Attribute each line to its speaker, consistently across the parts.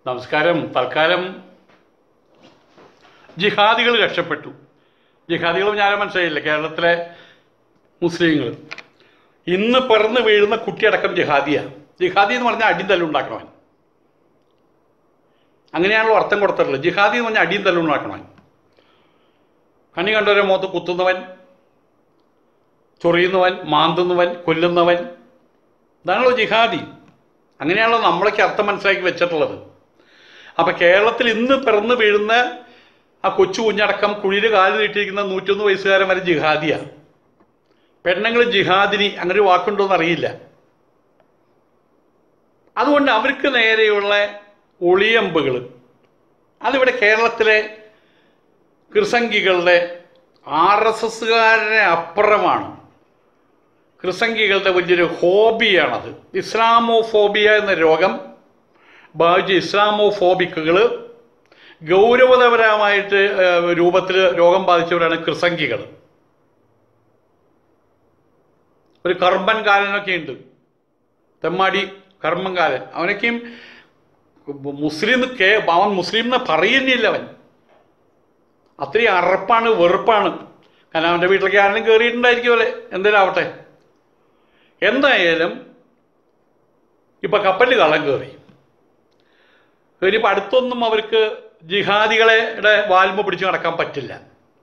Speaker 1: നമസ്കാരം തൽക്കാലം ജിഹാദികൾ രക്ഷപ്പെട്ടു ജിഹാദികൾ ഞാൻ മനസ്സിലായില്ല കേരളത്തിലെ മുസ്ലിങ്ങൾ ഇന്ന് പിറന്ന് വീഴുന്ന കുട്ടിയടക്കം ജിഹാദിയാണ് ജിഹാദി എന്ന് പറഞ്ഞാൽ അടിയും തല്ലുണ്ടാക്കണവൻ അങ്ങനെയാണല്ലോ അർത്ഥം കൊടുത്തിട്ടുള്ളത് ജിഹാദി എന്ന് പറഞ്ഞാൽ അടിയും തല്ലുണ്ടാക്കണവൻ കണി കണ്ടവരെ മുഖത്ത് കുത്തുന്നവൻ ചൊറിയുന്നവൻ മാന്തുന്നവൻ കൊല്ലുന്നവൻ ഇതാണല്ലോ ജിഹാദി അങ്ങനെയാണല്ലോ നമ്മളൊക്കെ അർത്ഥം മനസ്സിലാക്കി വെച്ചിട്ടുള്ളത് അപ്പം കേരളത്തിൽ ഇന്ന് പിറന്നു വീഴുന്ന ആ കൊച്ചു കുഞ്ഞടക്കം കുഴിയിൽ കാല് നീട്ടിയിരിക്കുന്ന നൂറ്റൊന്ന് വയസ്സുകാരൻ വരെ ജിഹാദിയാണ് പെണ്ണുങ്ങൾ ജിഹാദിനി അങ്ങനെ ഒരു വാക്കുണ്ടോ എന്നറിയില്ല അതുകൊണ്ട് അവർക്ക് നേരെയുള്ള ഒളിയമ്പുകൾ അതിവിടെ കേരളത്തിലെ കൃസംഗികളുടെ ആർ എസ് എസ്സുകാരുടെ അപ്പുറമാണ് കൃസംഗികളുടെ വലിയൊരു ഹോബിയാണത് ഇസ്ലാമോഫോബിയ എന്ന രോഗം ബാധിച്ച ഇസ്ലാമോഫോബിക്കുകൾ ഗൗരവതരമായിട്ട് രൂപത്തിൽ രോഗം ബാധിച്ചവരാണ് കൃസംഗികൾ ഒരു കർമ്മൻകാലനൊക്കെ ഉണ്ട് തെമ്മാടി കർമ്മൻകാലൻ അവനൊക്കെയും മുസ്ലിം കേ അവൻ മുസ്ലിം എന്ന് പറയുന്നില്ല അവൻ അത്രയും അറപ്പാണ് വെറുപ്പാണ് കാരണം അവൻ്റെ വീട്ടിലേക്ക് ആരെങ്കിലും കയറിയിട്ടുണ്ടായിരിക്കുമല്ലേ എന്തേലും ആവട്ടെ എന്തായാലും ഇപ്പം കപ്പലിൽ കള്ളം കയറി ഇനിയിപ്പോൾ അടുത്തൊന്നും അവർക്ക് ജിഹാദികളെ വാൽമ പിടിച്ച് നടക്കാൻ പറ്റില്ല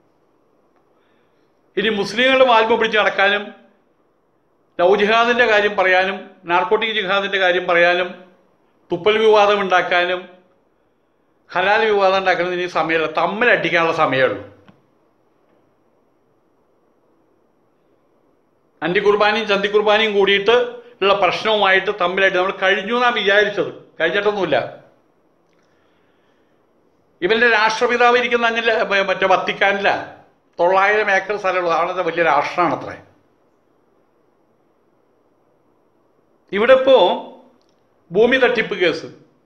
Speaker 1: ഇനി മുസ്ലിങ്ങളുടെ വാൽമ പിടിച്ച് നടക്കാനും ലവ് ജിഹാദിൻ്റെ കാര്യം പറയാനും നാർക്കോട്ടിക് ജിഹാദിൻ്റെ കാര്യം പറയാനും തുപ്പൽ വിവാദം ഉണ്ടാക്കാനും ഹലാൽ വിവാദം ഉണ്ടാക്കാനും ഇനി സമയമില്ല തമ്മിലടിക്കാനുള്ള സമയമുള്ളൂ അന്റി കുർബാനയും ചന്തി കുർബാനയും കൂടിയിട്ട് ഉള്ള പ്രശ്നവുമായിട്ട് തമ്മിലായിട്ട് നമ്മൾ കഴിഞ്ഞു എന്നാണ് വിചാരിച്ചത് കഴിഞ്ഞിട്ടൊന്നുമില്ല ഇവന്റെ രാഷ്ട്രപിതാവ് ഇരിക്കുന്ന അന്നില്ല മറ്റേ വത്തിക്കാനില്ല തൊള്ളായിരം ഏക്കർ സ്ഥലമുള്ളത് അവിടുത്തെ വലിയ രാഷ്ട്രമാണ് അത്രേ ഇവിടെ ഇപ്പോ ഭൂമി തട്ടിപ്പ് കേസ്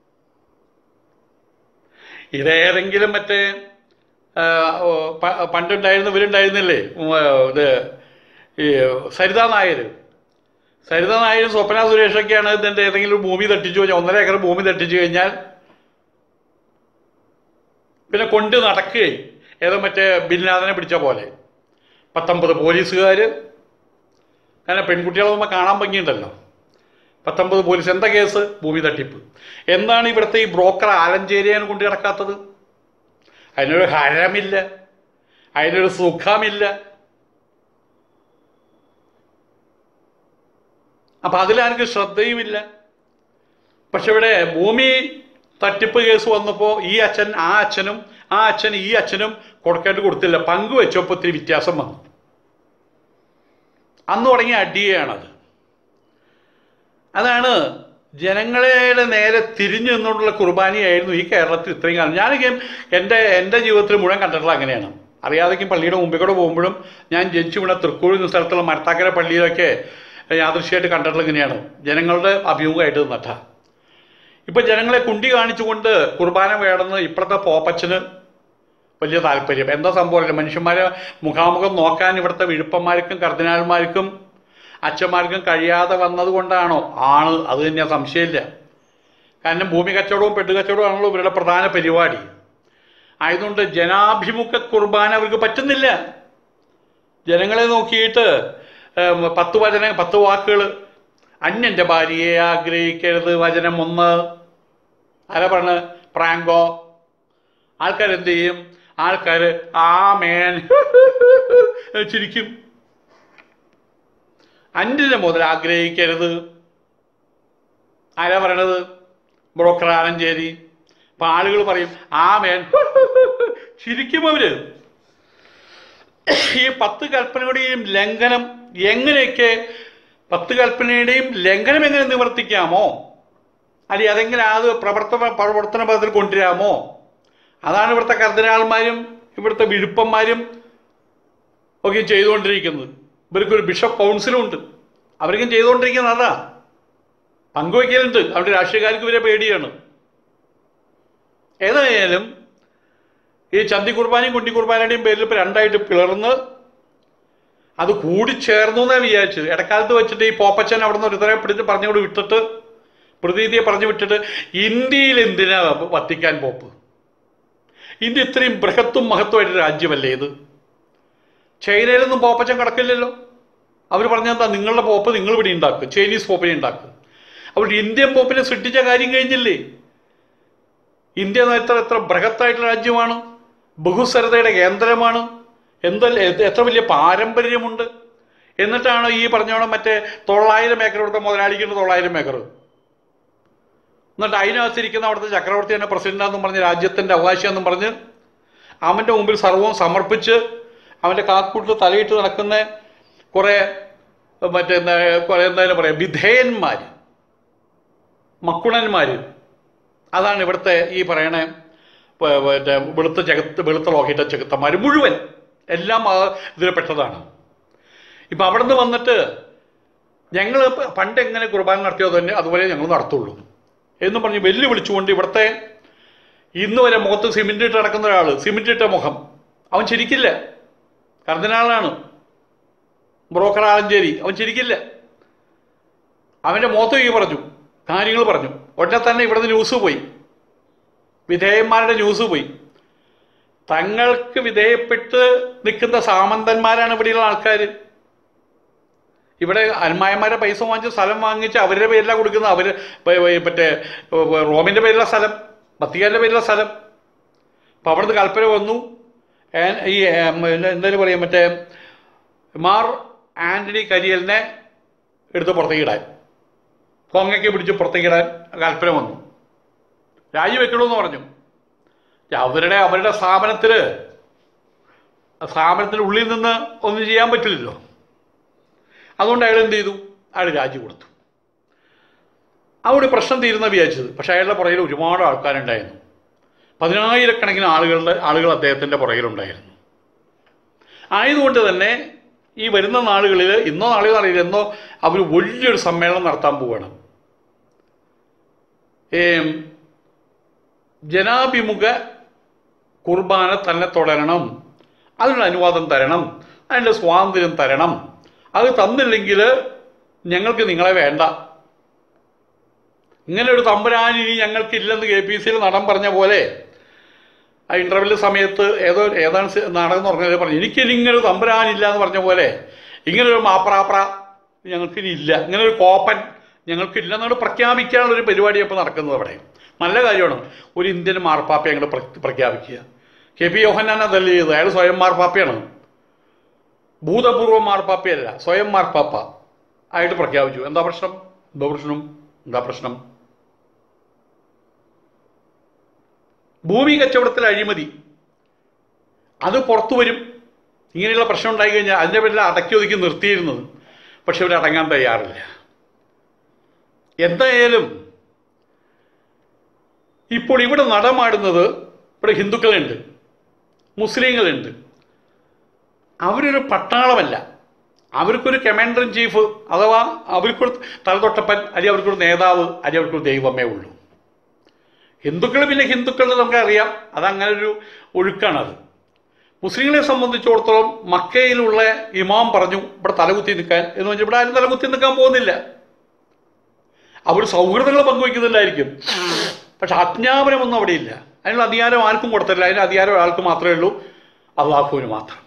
Speaker 1: ഇതേതെങ്കിലും മറ്റേ പണ്ടുണ്ടായിരുന്ന ഇവരുണ്ടായിരുന്നില്ലേ ഇത് ഈ സരിത നായർ സരിത നായരും സ്വപ്ന സുരേഷൊക്കെയാണ് ഇതിൻ്റെ ഏതെങ്കിലും ഭൂമി തട്ടിച്ചു കഴിഞ്ഞാൽ ഒന്നര ഏക്കർ ഭൂമി തട്ടിച്ചു കഴിഞ്ഞാൽ പിന്നെ കൊണ്ട് നടക്കുകയും ഏതോ മറ്റേ ബില്ലാദനെ പിടിച്ച പോലെ പത്തൊമ്പത് പോലീസുകാർ കാരണം പെൺകുട്ടികളെ നമ്മൾ കാണാൻ ഭംഗിയുണ്ടല്ലോ പത്തൊമ്പത് പോലീസ് എന്താ കേസ് ഭൂമി തട്ടിപ്പ് എന്താണ് ഇവിടുത്തെ ഈ ബ്രോക്കർ ആലഞ്ചേരിയാണ് കൊണ്ട് കിടക്കാത്തത് അതിനൊരു ഹരമില്ല അതിനൊരു സുഖമില്ല അപ്പം അതിലാർക്കും ശ്രദ്ധയുമില്ല പക്ഷെ ഇവിടെ ഭൂമി തട്ടിപ്പ് കേസ് വന്നപ്പോൾ ഈ അച്ഛൻ ആ അച്ഛനും ആ അച്ഛൻ ഈ അച്ഛനും കൊടുക്കേണ്ടി കൊടുത്തില്ല പങ്കുവെച്ചപ്പോൾ ഒത്തിരി വ്യത്യാസം വന്നു അന്ന് തുടങ്ങിയ അടിയാണത് അതാണ് ജനങ്ങളുടെ നേരെ തിരിഞ്ഞു നിന്നുകൊണ്ടുള്ള കുർബാനയായിരുന്നു ഈ കേരളത്തിൽ ഇത്രയും കാലം ഞാനൊക്കെ എൻ്റെ എൻ്റെ ജീവിതത്തിൽ മുഴുവൻ കണ്ടിട്ടുള്ള അങ്ങനെയാണ് അറിയാതെക്കും പള്ളിയുടെ മുമ്പിൽ കൂടെ പോകുമ്പോഴും ഞാൻ ജനിച്ചു വീണ തൃക്കൂഴി എന്ന സ്ഥലത്തുള്ള മരത്താക്കര പള്ളിയിലൊക്കെ യാദൃശ്യമായിട്ട് കണ്ടിട്ടുള്ള ഇങ്ങനെയാണ് ജനങ്ങളുടെ അഭിമുഖമായിട്ട് നിന്നിട്ട ഇപ്പം ജനങ്ങളെ കുണ്ടി കാണിച്ചുകൊണ്ട് കുർബാന വേണമെന്ന് ഇപ്പോഴത്തെ പോപ്പച്ചന് വലിയ താല്പര്യം എന്താ സംഭവമില്ല മനുഷ്യന്മാരെ മുഖാമുഖം നോക്കാൻ ഇവിടുത്തെ വിഴുപ്പന്മാർക്കും കർദിനാൾമാർക്കും അച്ഛന്മാർക്കും കഴിയാതെ വന്നത് കൊണ്ടാണോ ആണ് അത് തന്നെ സംശയമില്ല കാരണം ഭൂമി കച്ചവടവും പെട്ടുകച്ചവടവും ആണല്ലോ ഇവരുടെ പ്രധാന പരിപാടി ആയതുകൊണ്ട് ജനാഭിമുഖ കുർബാന അവർക്ക് പറ്റുന്നില്ല ജനങ്ങളെ നോക്കിയിട്ട് പത്ത് വചന പത്ത് വാക്കുകൾ അന്യൻ്റെ ഭാര്യയെ ആഗ്രഹിക്കരുത് വചനം ഒന്ന് ആരാ പറഞ്ഞ പ്രാങ്കോ ആൾക്കാരെന്ത് ചെയ്യും ആൾക്കാർ ആ മേൻ ചിരിക്കും അന്യനെ മുതൽ ആഗ്രഹിക്കരുത് ആരാ പറയണത് ബ്രോക്കർ ആലഞ്ചേരി അപ്പം ആളുകൾ പറയും ആ മേൻ ചിരിക്കും അവര് ഈ പത്ത് കൽപ്പനയുടെയും ലംഘനം എങ്ങനെയൊക്കെ പത്ത് കൽപ്പനയുടെയും ലംഘനം എങ്ങനെ നിവർത്തിക്കാമോ അല്ലെങ്കിൽ അതെങ്ങനെ അത് പ്രവർത്തന പ്രവർത്തന പദത്തിൽ കൊണ്ടുവരാമോ അതാണ് ഇവിടുത്തെ കർദിനാൾമാരും ഇവിടുത്തെ വിഴുപ്പന്മാരും ഒക്കെ ചെയ്തുകൊണ്ടിരിക്കുന്നത് ഇവർക്കൊരു ബിഷപ്പ് കൗൺസിലും ഉണ്ട് അവർക്കും ചെയ്തുകൊണ്ടിരിക്കുന്നത് അതാ പങ്കുവയ്ക്കലുണ്ട് അവരുടെ രാഷ്ട്രീയക്കാർക്ക് ഇവരെ പേടിയാണ് ഏതായാലും ഈ ചന്തി കുർബാനയും കുണ്ടി കുർബാനയുടെയും പേരിൽ ഇപ്പോൾ രണ്ടായിട്ട് പിളർന്ന് അത് കൂടി ചേർന്നു എന്നേ വിചാരിച്ചത് ഇടക്കാലത്ത് വെച്ചിട്ട് ഈ പോപ്പച്ചൻ അവിടെ നിന്ന് ഒരുത്തരെ പിടിച്ച് പറഞ്ഞുകൊണ്ട് വിട്ടിട്ട് പ്രതീതിയെ പറഞ്ഞു വിട്ടിട്ട് ഇന്ത്യയിൽ എന്തിനാ വത്തിക്കാൻ പോപ്പ് ഇന്ത്യ ഇത്രയും ബൃഹത്തും മഹത്വമായിട്ട് രാജ്യമല്ലേ ഇത് ചൈനയിലൊന്നും പോപ്പച്ചൻ കിടക്കില്ലല്ലോ അവർ പറഞ്ഞെന്താ നിങ്ങളുടെ പോപ്പ് നിങ്ങൾ ഇവിടെ ഉണ്ടാക്കും ചൈനീസ് പോപ്പിനെ ഉണ്ടാക്കും അവർ ഇന്ത്യൻ പോപ്പിനെ സൃഷ്ടിച്ച കാര്യം കഴിഞ്ഞില്ലേ ഇന്ത്യ എന്ന എത്ര എത്ര ബൃഹത്തായിട്ടുള്ള രാജ്യമാണ് ബഹുസ്വരതയുടെ കേന്ദ്രമാണ് എന്തല്ല എത്ര വലിയ പാരമ്പര്യമുണ്ട് എന്നിട്ടാണ് ഈ പറഞ്ഞോണം മറ്റേ തൊള്ളായിരം ഏക്കർ കൊടുത്ത മുതലാളിക്കുണ്ട് തൊള്ളായിരം ഏക്കർ എന്നിട്ട് അതിനകത്തിരിക്കുന്ന അവിടുത്തെ ചക്രവർത്തി തന്നെ പ്രസിഡന്റാന്നും പറഞ്ഞ് രാജ്യത്തിൻ്റെ അവകാശിയാന്നും പറഞ്ഞ് അവൻ്റെ മുമ്പിൽ സർവവും സമർപ്പിച്ച് അവൻ്റെ കാക്കൂട്ടിൽ തലയിട്ട് നടക്കുന്ന കുറേ മറ്റേ എന്താ കുറേ എന്തായാലും പറയാം വിധേയന്മാർ മക്കുണന്മാർ അതാണ് ഇവിടുത്തെ ഈ പറയണ പ- മറ്റേ വെളുത്ത ജഗത്ത് വെളുത്ത ലോഹിറ്റ ചെകുത്തന്മാർ മുഴുവൻ എല്ലാം ആ ഇതിൽ പെട്ടതാണ് ഇപ്പം അവിടെ നിന്ന് വന്നിട്ട് ഞങ്ങൾ പണ്ട് എങ്ങനെ കുർബാന നടത്തിയോ തന്നെ അതുപോലെ ഞങ്ങൾ നടത്തുള്ളൂ എന്ന് പറഞ്ഞ് വെല്ലുവിളിച്ചുകൊണ്ട് ഇവിടുത്തെ ഇന്ന് വരെ മുഖത്ത് സിമെൻ്റ് ഇട്ട് നടക്കുന്ന ഒരാൾ സിമെൻ്റ് ഇട്ട മുഖം അവൻ ചിരിക്കില്ല കർദിനാളാണ് ബ്രോക്കർ ആലഞ്ചേരി അവൻ ചിരിക്കില്ല അവൻ്റെ മുഖത്ത് ഈ പറഞ്ഞു കാര്യങ്ങൾ പറഞ്ഞു ഉടനെ തന്നെ ഇവിടുന്ന് ന്യൂസ് പോയി വിധേയന്മാരുടെ ന്യൂസ് പോയി തങ്ങൾക്ക് വിധേയപ്പെട്ട് നിൽക്കുന്ന സാമന്തന്മാരാണ് ഇവിടെയുള്ള ആൾക്കാർ ഇവിടെ അൽമായന്മാരെ പൈസ വാങ്ങിച്ച് സ്ഥലം വാങ്ങിച്ച് അവരുടെ പേരിലാണ് കൊടുക്കുന്നത് അവർ മറ്റേ റോമിൻ്റെ പേരിലുള്ള സ്ഥലം വത്തിക്കാൻ്റെ പേരിലുള്ള സ്ഥലം അപ്പം അവിടുന്ന് കൽപ്പന വന്നു ഏ- ഈ ഏം, എന്തായാലും പറയാം മറ്റേ മാർ ആൻ്റണി കരിയലിനെ എടുത്ത് പുറത്തേക്ക് ഇടാൻ കൊങ്ങയ്ക്ക് പിടിച്ച് പുറത്തേക്ക് ഇടാൻ കൽപ്പന വന്നു രാജിവെക്കണമെന്ന് പറഞ്ഞു അവരുടെ അവരുടെ സ്ഥാപനത്തിൽ സ്ഥാപനത്തിൻ്റെ ഉള്ളിൽ നിന്ന് ഒന്നും ചെയ്യാൻ പറ്റില്ലല്ലോ അതുകൊണ്ട് അയാൾ എന്ത് ചെയ്തു അയാൾ രാജി കൊടുത്തു അവിടെ പ്രശ്നം തീരുന്ന വിചാരിച്ചത് പക്ഷേ അയാളുടെ പുറകിൽ ഒരുപാട് ആൾക്കാരുണ്ടായിരുന്നു പതിനായിരക്കണക്കിന് ആളുകളുടെ ആളുകൾ അദ്ദേഹത്തിൻ്റെ പുറകിലുണ്ടായിരുന്നു ആയതുകൊണ്ട് തന്നെ ഈ വരുന്ന നാളുകളിൽ ഇന്നോ നാളെയോ അറിയില്ല എന്നോ അവർ വലിയൊരു സമ്മേളനം നടത്താൻ പോവുകയാണ് ഏം, ജനാഭിമുഖ കുർബാന തന്നെ തുടരണം അതിനുള്ള അനുവാദം തരണം അതിൻ്റെ സ്വാതന്ത്ര്യം തരണം അത് തന്നില്ലെങ്കിൽ ഞങ്ങൾക്ക് നിങ്ങളെ വേണ്ട ഇങ്ങനെ ഒരു തമ്പുരാൻ ഇനി ഞങ്ങൾക്കില്ലെന്ന് കെ പി സിയിൽ നടൻ പറഞ്ഞ പോലെ ആ ഇൻ്റർവെല് സമയത്ത് ഏതോ ഏതാണ് സി- നാടകം എന്ന് പറഞ്ഞത് പറഞ്ഞു എനിക്കിനി ഇങ്ങനെ ഒരു തമ്പുരാനില്ല എന്ന് പറഞ്ഞ പോലെ ഇങ്ങനെ ഒരു മാപ്രാപ്ര ഞങ്ങൾക്കിനി ഇല്ല ഇങ്ങനെ ഒരു കോപ്പൻ ഞങ്ങൾക്കില്ല എന്നോട് പ്രഖ്യാപിക്കാനുള്ള ഒരു പരിപാടി ഇപ്പോൾ നടക്കുന്നത് അവിടെ നല്ല കാര്യമാണ് ഒരു ഇന്ത്യൻ മാർപ്പാപ്പയെ അങ്ങോട്ട് പ്ര- പ്രഖ്യാപിക്കുക കെ പി യോഹന്നാൻ അതല്ല ചെയ്തത് അയാൾ സ്വയം മാർപ്പാപ്പയാണ് ഭൂതപൂർവ്വ മാർപ്പാപ്പയല്ല സ്വയം മാർപ്പാപ്പ ആയിട്ട് പ്രഖ്യാപിച്ചു എന്താ പ്രശ്നം എന്താ പ്രശ്നം എന്താ പ്രശ്നം ഭൂമി കച്ചവടത്തിൽ അഴിമതി അത് പുറത്തു വരും ഇങ്ങനെയുള്ള പ്രശ്നം ഉണ്ടായി കഴിഞ്ഞാൽ അതിൻ്റെ പേരിൽ അടക്കി ഒതുക്കി നിർത്തിയിരുന്നത് പക്ഷെ ഇവർ അടങ്ങാൻ തയ്യാറില്ല എന്തായാലും ഇപ്പോൾ ഇവിടെ നടമാടുന്നത് ഇവിടെ ഹിന്ദുക്കളുണ്ട് മുസ്ലിങ്ങളുണ്ട് അവരൊരു പട്ടാളമല്ല അവർക്കൊരു കമാൻഡർ ഇൻ ചീഫ് അഥവാ അവർക്കൊരു തലതൊട്ടപ്പൻ അല്ലെങ്കിൽ അവർക്കൊരു നേതാവ് അല്ലെങ്കിൽ അവർക്കൊരു ദൈവമേ ഉള്ളൂ ഹിന്ദുക്കൾ പിന്നെ ഹിന്ദുക്കളുടെ നമുക്കറിയാം അതങ്ങനെ ഒരു ഒഴുക്കാണത് മുസ്ലിങ്ങളെ സംബന്ധിച്ചിടത്തോളം മക്കയിലുള്ള ഇമാം പറഞ്ഞു ഇവിടെ തലകുത്തി നിൽക്കാൻ എന്ന് വെച്ചാൽ ഇവിടെ ആരും തലകുത്തി നിൽക്കാൻ പോകുന്നില്ല അവർ സൗഹൃദങ്ങൾ പങ്കുവയ്ക്കുന്നില്ലായിരിക്കും പക്ഷെ അജ്ഞാപനമൊന്നും അവിടെ ഇല്ല അതിനുള്ള അധികാരം ആർക്കും കൊടുത്തില്ല അതിന് അധികാരം ആൾക്ക് മാത്രമേ ഉള്ളൂ അള്ളാഹുവിന് മാത്രം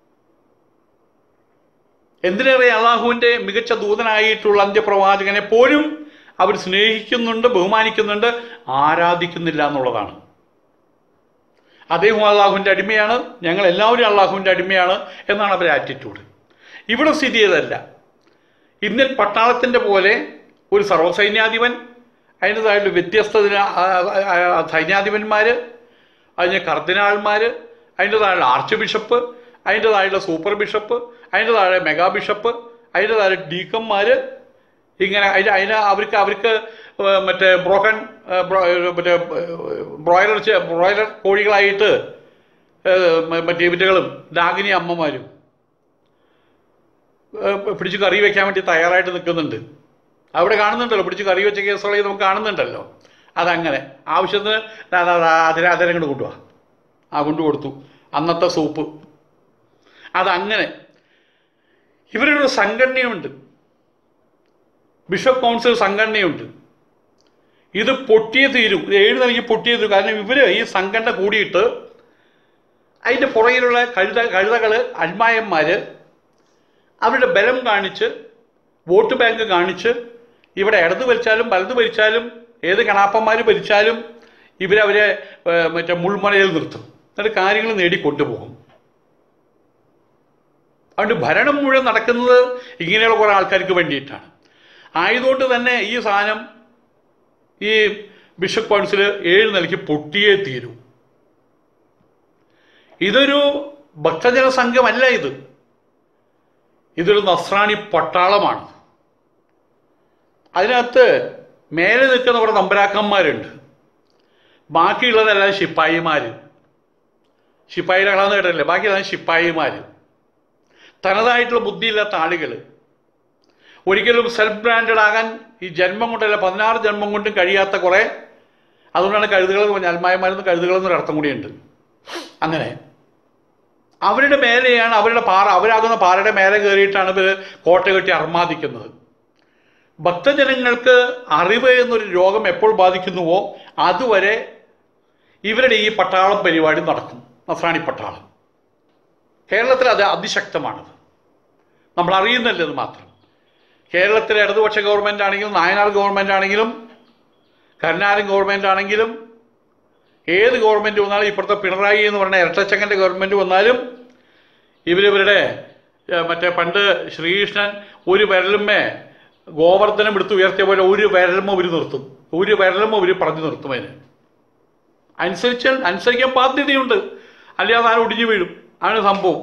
Speaker 1: എന്തിനേറെ അള്ളാഹുവിൻ്റെ മികച്ച ദൂതനായിട്ടുള്ള അന്ത്യപ്രവാചകനെ പോലും അവർ സ്നേഹിക്കുന്നുണ്ട് ബഹുമാനിക്കുന്നുണ്ട് ആരാധിക്കുന്നില്ല എന്നുള്ളതാണ് അദ്ദേഹം അള്ളാഹുവിൻ്റെ അടിമയാണ് ഞങ്ങൾ എല്ലാവരും അള്ളാഹുവിൻ്റെ അടിമയാണ് എന്നാണ് അവരുടെ ആറ്റിറ്റ്യൂഡ് ഇവിടെ സ്ഥിതി ചെയ്തല്ല ഇന്ത്യൻ പട്ടാളത്തിൻ്റെ പോലെ ഒരു സർവ്വസൈന്യാധിപൻ അതിൻ്റെതായിട്ട് വ്യത്യസ്ത ദിന- ആ- ആ- ആ- സൈന്യാധിപന്മാർ അതിന് കർദിനാൾമാർ അതിൻ്റെ താഴെ ആർച്ച് ബിഷപ്പ് അതിൻ്റെ താഴെ സൂപ്പർ ബിഷപ്പ് അതിൻ്റെ താഴെ മെഗാ ബിഷപ്പ് അതിൻ്റെ താഴെ ഡീക്കന്മാർ ഇങ്ങനെ അതിന് അതിന് അവർക്ക് അവർക്ക് ഏർ മറ്റേ ബ്രോക്കൺ ഏർ ബ്രോ- ഏർ മറ്റേ ഏർ ബ്രോയിലർ ചെ- ബ്രോയിലർ കോഴികളായിട്ട് ഏർ മ- മറ്റേ ഇവറ്റകളും ഡാഗിനി അമ്മമാരും ഏർ പിടിച്ച് കറി വെക്കാൻ വേണ്ടി തയ്യാറായിട്ട് നിൽക്കുന്നുണ്ട് അവിടെ കാണുന്നുണ്ടല്ലോ പിടിച്ച് കറി വെച്ച കേസുകളെ നമുക്ക് കാണുന്നുണ്ടല്ലോ അതങ്ങനെ ആവശ്യത്തിന് ദാ- ദാ- ദാ അതിനെ അതിനെ കൊണ്ട് കൊണ്ടുപോവാ ആ കൊണ്ടു കൊടുത്തു അന്നത്തെ സൂപ്പ് അതങ്ങനെ ഇവരൊരു സംഘടനയുണ്ട് ബിഷപ്പ് കൗൺസിൽ സംഘടനയുണ്ട് ഇത് പൊട്ടിയേ തീരും ഇത് ഏഴ് നിലയ്ക്ക് പൊട്ടിയേ തീരും കാരണം ഇവര് ഈ സംഘടന കൂടിയിട്ട് അതിൻ്റെ പുറകിലുള്ള കഴുത കഴുതകൾ അൽമായന്മാർ അവരുടെ ബലം കാണിച്ച് വോട്ട് ബാങ്ക് കാണിച്ച് ഇവിടെ ഇടത് ഭരിച്ചാലും വലത് ഭരിച്ചാലും ഏത് കണാപ്പന്മാർ ഭരിച്ചാലും ഇവരവരെ ഏർ, മറ്റേ മുൾമറയിൽ നിർത്തും എന്നിട്ട് കാര്യങ്ങൾ നേടിക്കൊണ്ടുപോകും അതുകൊണ്ട് ഭരണം മുഴുവൻ നടക്കുന്നത് ഇങ്ങനെയുള്ള കുറേ ആൾക്കാർക്ക് വേണ്ടിയിട്ടാണ് ആയതുകൊണ്ട് തന്നെ ഈ സാധനം ഈ ബിഷപ്പ് കൗൺസിൽ ഏഴ് നിലയ്ക്ക് പൊട്ടിയേ തീരൂ ഇതൊരു ഭക്തജന സംഘമല്ല ഇത് ഇതൊരു നസ്രാണി പട്ടാളമാണ് അതിനകത്ത് മേലെ നിൽക്കുന്ന കുറേ നമ്പരാക്കന്മാരുണ്ട് ബാക്കിയുള്ളതെല്ലാം ശിപ്പായിമാർ ശിപ്പായികളാന്ന് കേട്ടില്ലേ ബാക്കിയെല്ലാം ശിപ്പായിമാർ തനതായിട്ടുള്ള ബുദ്ധിയില്ലാത്ത ആളുകൾ ഒരിക്കലും സെൽഫ് ബ്രാൻഡഡ് ആകാൻ ഈ ജന്മം കൊണ്ടല്ല പതിനാറ് ജന്മം കൊണ്ടും കഴിയാത്ത കുറേ അതുകൊണ്ടാണ് കഴുതുകൾ എന്ന് പറഞ്ഞാൽ അൽമായന്മാരെന്ന് കഴുതുകൾ എന്നൊരു അർത്ഥം കൂടിയുണ്ട് അങ്ങനെ അവരുടെ മേലെയാണ് അവരുടെ പാറ അവരാകുന്ന പാറയുടെ മേലെ കയറിയിട്ടാണ് ഇവർ കോട്ട കെട്ടി അർമാദിക്കുന്നത് ഭക്തജനങ്ങൾക്ക് അറിവ് എന്നൊരു രോഗം എപ്പോൾ ബാധിക്കുന്നുവോ അതുവരെ ഇവരുടെ ഈ പട്ടാളം പരിപാടി നടക്കും നസ്രാണി പട്ടാളം കേരളത്തിൽ അത് അതിശക്തമാണത് നമ്മൾ അറിയുന്നില്ലെന്ന് മാത്രം കേരളത്തിലെ ഇടതുപക്ഷ ഗവൺമെൻറ് ആണെങ്കിലും നായനാർ ഗവൺമെൻറ് ആണെങ്കിലും കരുണാകരൻ ഗവൺമെൻറ് ആണെങ്കിലും ഏത് ഗവൺമെൻറ് വന്നാലും ഇപ്പോഴത്തെ പിണറായി എന്ന് പറഞ്ഞ ഇരട്ടച്ചങ്ങൻ്റെ ഗവൺമെൻറ് വന്നാലും ഇവരിവരുടെ ഏഹ്, മറ്റേ പണ്ട് ശ്രീകൃഷ്ണൻ ഒരു വിരലുമ്മേ ഗോവർദ്ധനം എടുത്ത് ഉയർത്തിയ പോലെ ഒരു വിരലുമ്മ ഒരു നിർത്തും ഒരു വിരലുമ്മ ഒരു പറഞ്ഞു നിർത്തും അതിന് അനുസരിച്ചാൽ അനുസരിക്കാൻ ബാധ്യതയുണ്ട് അല്ലാതെ ആരും ഒടിഞ്ഞു വീഴും ആണ് സംഭവം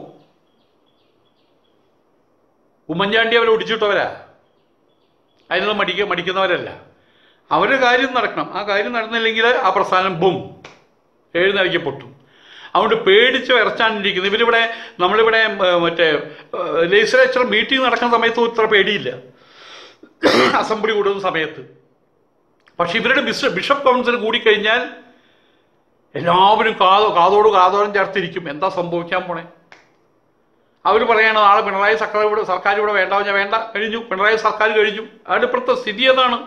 Speaker 1: ഉമ്മൻചാണ്ടി അവരെ ഒടിച്ചിട്ടവരാ അതിനൊന്നും മടിക്ക മടിക്കുന്നവരല്ല അവരുടെ കാര്യം നടക്കണം ആ കാര്യം നടന്നില്ലെങ്കിൽ ആ പ്രസ്ഥാനം ബും എഴുന്നള്ളിക്ക് പൊട്ടും അതുകൊണ്ട് പേടിച്ച് വിറച്ചാണ്ടിരിക്കുന്നത് ഇവരിവിടെ നമ്മളിവിടെ ഏർ, മറ്റേ ലെജിസ്ലേച്ചർ മീറ്റിംഗ് നടക്കുന്ന സമയത്ത് ഇത്ര പേടിയില്ല അസംബ്ലി കൂടുന്ന സമയത്ത് പക്ഷെ ഇവരുടെ ബിഷ ബിഷപ്പ് കൗൺസിൽ കൂടിക്കഴിഞ്ഞാൽ എല്ലാവരും കാതോ കാതോട് കാതോരം ചേർത്തിരിക്കും എന്താ സംഭവിക്കാൻ പോണേ അവർ പറയാണ് നാളെ പിണറായി സർക്കാർ ഇവിടെ സർക്കാർ ഇവിടെ വേണ്ട ഞാൻ വേണ്ട കഴിഞ്ഞു പിണറായി സർക്കാർ കഴിഞ്ഞു അതുകൊണ്ട് ഇപ്പോഴത്തെ സ്ഥിതി അതാണ്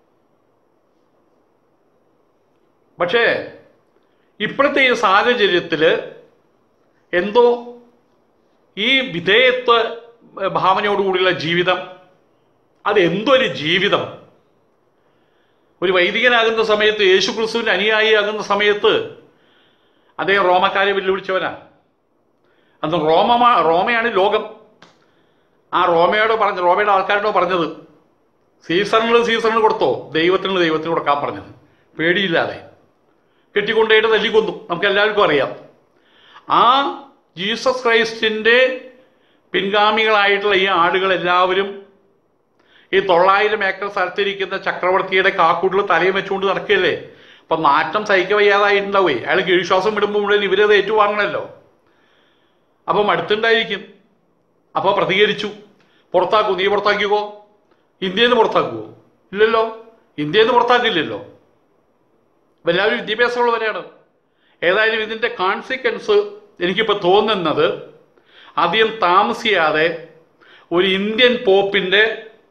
Speaker 1: പക്ഷേ ഇപ്പോഴത്തെ ഈ സാഹചര്യത്തിൽ എന്തോ ഈ വിധേയത്വ ഭാവനയോടുകൂടിയുള്ള ജീവിതം അത് എന്തൊരു ജീവിതം ഒരു വൈദികനാകുന്ന സമയത്ത് യേശു ക്രിസ്തുവിൻ്റെ അനുയായിയാകുന്ന സമയത്ത് അദ്ദേഹം റോമക്കാരെ വെല്ലുവിളിച്ചവനാണ് അന്ന് റോമ റോമയാണ് ലോകം ആ റോമയോട് പറഞ്ഞ റോമയുടെ ആൾക്കാരോട് പറഞ്ഞത് സീസണിൽ സീസണിന് കൊടുത്തോ ദൈവത്തിന് ദൈവത്തിന് കൊടുക്കാൻ പറഞ്ഞത് പേടിയില്ലാതെ കെട്ടിക്കൊണ്ടേട്ട് തല്ലിക്കൊന്നു നമുക്ക് എല്ലാവർക്കും അറിയാം ആ ജീസസ് ക്രൈസ്റ്റിൻ്റെ പിൻഗാമികളായിട്ടുള്ള ഈ ആളുകൾ എല്ലാവരും ഈ തൊള്ളായിരം ഏക്കർ സ്ഥലത്തിരിക്കുന്ന ചക്രവർത്തിയുടെ കാക്കൂട്ടിൽ തലയും വെച്ചുകൊണ്ട് നടക്കുകയല്ലേ അപ്പം നാറ്റം സഹിക്ക വയ്യാതായിട്ടുണ്ടാവേ അയാൾ കീഴ്ശ്വാസം വിടുമ്പോൾ മുഴുവൻ ഇവരത് ഏറ്റുവാങ്ങണമല്ലോ അപ്പം അടുത്തുണ്ടായിരിക്കും അപ്പോൾ പ്രതികരിച്ചു പുറത്താക്കൂ നീ പുറത്താക്കിക്കോ ഇന്ത്യയിൽ നിന്ന് പുറത്താക്കുമോ ഇല്ലല്ലോ ഇന്ത്യയിൽ നിന്ന് പുറത്താക്കില്ലല്ലോ അപ്പം എല്ലാവരും വിദ്യാഭ്യാസമുള്ളവരാണ് ഏതായാലും ഇതിൻ്റെ കോൺസിക്വൻസ് എനിക്കിപ്പോൾ തോന്നുന്നത് അധികം താമസിയാതെ ഒരു ഇന്ത്യൻ പോപ്പിൻ്റെ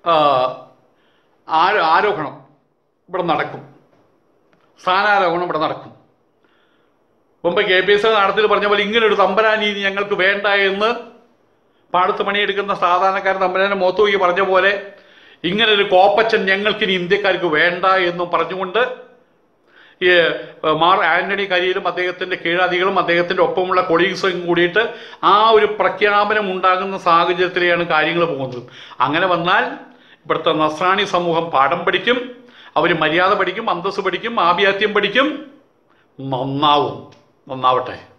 Speaker 1: ആരോ ആരോഹണം ഇവിടെ നടക്കും സ്ഥാനാരോഹണം ഇവിടെ നടക്കും മുമ്പ് കെ പി എസ് നടത്തിൽ പറഞ്ഞ പോലെ ഇങ്ങനെ ഒരു തമ്പരാനീതി ഞങ്ങൾക്ക് വേണ്ട എന്ന് പാടത്ത് പണിയെടുക്കുന്ന സാധാരണക്കാരൻ തമ്പരാനെ മുഖത്ത് നോക്കി പറഞ്ഞ പോലെ ഇങ്ങനെ ഒരു കോപ്പച്ചൻ ഞങ്ങൾക്കിനി ഇന്ത്യക്കാർക്ക് വേണ്ട എന്നും പറഞ്ഞുകൊണ്ട് ഈ ഏഹ്, മാർ ആന്റണി കരിയിലും അദ്ദേഹത്തിന്റെ കീഴാദികളും അദ്ദേഹത്തിന്റെ ഒപ്പമുള്ള കൊളീഗ്സും കൂടിയിട്ട് ആ ഒരു പ്രഖ്യാപനം ഉണ്ടാകുന്ന സാഹചര്യത്തിലെയാണ് കാര്യങ്ങൾ പോകുന്നത് അങ്ങനെ വന്നാൽ ഇവിടുത്തെ നസ്രാണി സമൂഹം പാഠം പഠിക്കും അവർ മര്യാദ പഠിക്കും അന്തസ്സ് പഠിക്കും ആഭിയാത്യം പഠിക്കും നന്നാവും നന്നാവട്ടെ